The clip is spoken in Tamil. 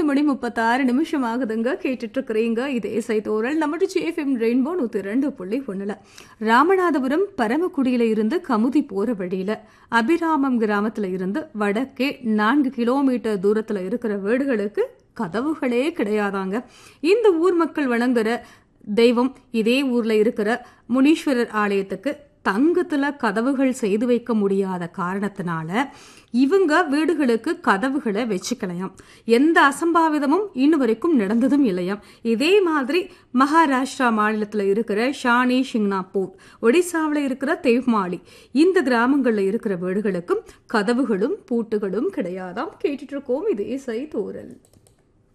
மணி முப்பத்தாறு நிமிஷம் ஆகுதுங்க கேட்டுட்டு இருக்கிறீங்க இது இசை தோரல் நம்ம ஜிஎஃப்எம் ரெயின்போ நூற்றி ரெண்டு புள்ளி ஒன்றில் ராமநாதபுரம் பரமக்குடியில இருந்து கமுதி போற வழியில அபிராமம் கிராமத்துல இருந்து வடக்கே நான்கு கிலோமீட்டர் தூரத்துல இருக்கிற வீடுகளுக்கு கதவுகளே கிடையாதாங்க இந்த ஊர் மக்கள் வணங்குற தெய்வம் இதே ஊர்ல இருக்கிற முனீஸ்வரர் ஆலயத்துக்கு தங்கத்துல கதவுகள் செய்து வைக்க முடியாத காரணத்தினால இவங்க வீடுகளுக்கு கதவுகளை வச்சுக்கலையாம் எந்த அசம்பாவிதமும் இன்ன வரைக்கும் நடந்ததும் இல்லையாம் இதே மாதிரி மகாராஷ்டிரா மாநிலத்தில் இருக்கிற ஷானி ஷிங்னாப்பூர் ஒடிசாவில் இருக்கிற தேவ்மாலி இந்த கிராமங்களில் இருக்கிற வீடுகளுக்கும் கதவுகளும் பூட்டுகளும் கிடையாதாம் கேட்டுட்டு இருக்கோம் இது இசை தோரல்